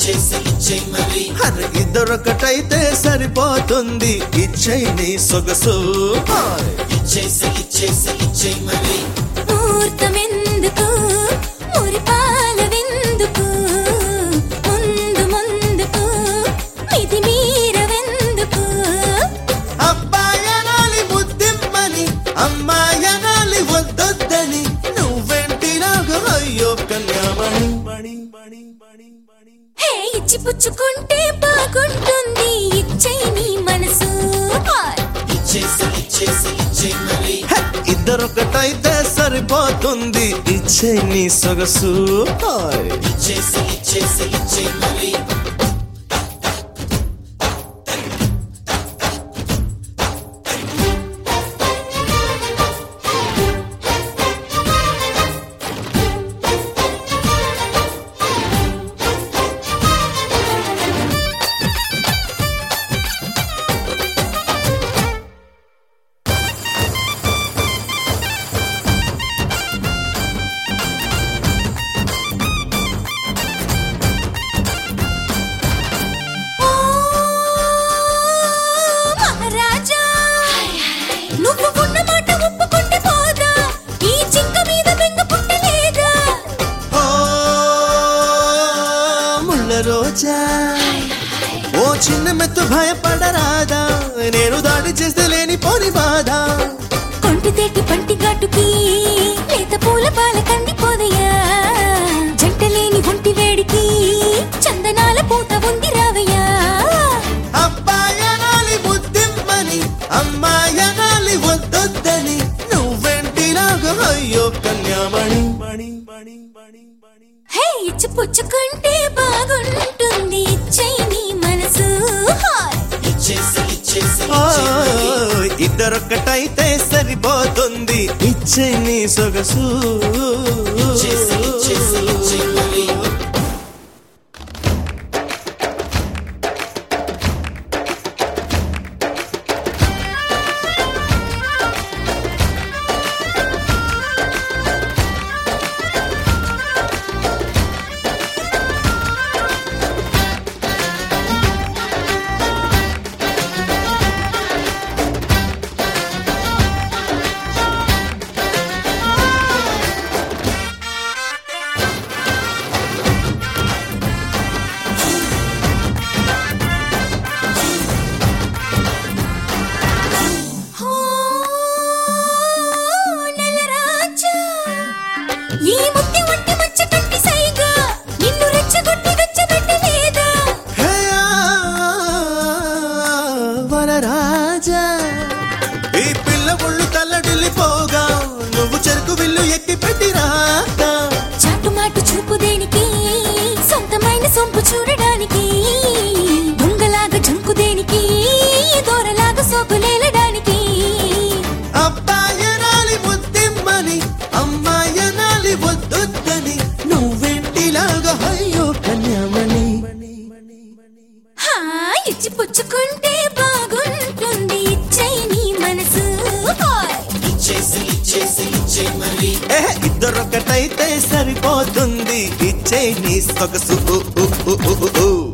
ఇచ్చేసి ఇచ్చే మరి అరే ఇద్దరొకటైతే సరిపోతుంది ఇచ్చై నీ సొగసు హాయ్. ఇచ్చేసి ఇచ్చేసి ఇచ్చే మరి ముహూర్తమెందుకు మురిపాలవెందుకు ముందు ముందుకు మిది మీరవెందుకు అబ్బాయనాలి ముద్దిమ్మని అమ్మాయనాలి వద్దొద్దని నువ్వెంటి నాకు అయ్యో కన్యామణి మణి మణి మణి మణి హే ఇచ్చి పుచ్చుకుంటే బాగుంటుంది ఇచ్చై నీ మనసు హాయ్. ఇచ్చేసి ఇచ్చేసి ఇచ్చే మరి హ, ఇద్దరొకటైతే సరిపోతుంది ఇచ్చే నీ సొగసు హాయ్. ఇచ్చేసి ఇచ్చేసి ఇచ్చే మరి ఓ మహారాజా నువ్వు ఉన్న మాట ఒప్పుకుంటే పోదా ఈ చింక మీద బెంగ పుట్టలేదా ఓ ముళ్ళ రోజా ఓ చిన్న మెత్తు భయపడరాదా నేను దాడి చేస్తే లేని పోని బాధ కొంటి తేటి పంటి ఘాటుకి లేత పూల పాల కందిపోదయ్యా జంట లేని ఒంటి వేడికి చందనాల పూత ఉంది రావయ్యా అబ్బాయనాలి ముద్దిమ్మని అమ్మాయనాలి వద్దొద్దని నువ్వెంటి నాకు అయ్యో కన్యామణి మణి మణి మణి మణి హే ఇచ్చి పుచ్చుకుంటే బాగుంటుంది ఇచ్చై నీ మనసు హాయ్ ఇచ్చేసి ఇచ్చేసి ఓ, ఇచ్చే మరి ఇద్దరొక్కటైతే సరిపోతుంది ఇచ్చే నీ సొగసు ఇచ్చేసి ఇచ్చేసి ఇచ్చే మరి ఓ నెలరాజా ఈ ముట్టి ఒంటి మచ్చ కంటి సైగా నిన్ను రెచ్చగొట్టి వెచ్చబెట్టలేదా హే, ఆ, వరరాజా ఈ పిల్ల ఒళ్ళు తల్లడిల్లిపోగా నువ్వు చెరుకు విల్లు ఎక్కి పెట్టి రాగా చాటుమాటు చూపు దేనికి సొంతమైన సొంపు చూడడానికి దొంగలాగా జంకు దేనికి దూరలాగా సోకులేలడానికి అబ్బాయనాలి ముద్దిమ్మని అమ్మాయనాలి వద్దొద్దని నువ్వెంటిలాగా అయ్యో కన్యామణి హా ఇచ్చి పుచ్చుకుంటే బాగుంటుంది ఇచ్చై నీ మనసు హాయ్. ఇచ్చేసి ఇచ్చేసి ఇచ్చే మరి ఏ ఇద్దరొకటైతే సరిపోతుంది ఇచ్చే నీ సొగసు ఊ, ఊ, ఊ, ఊ, ఊ.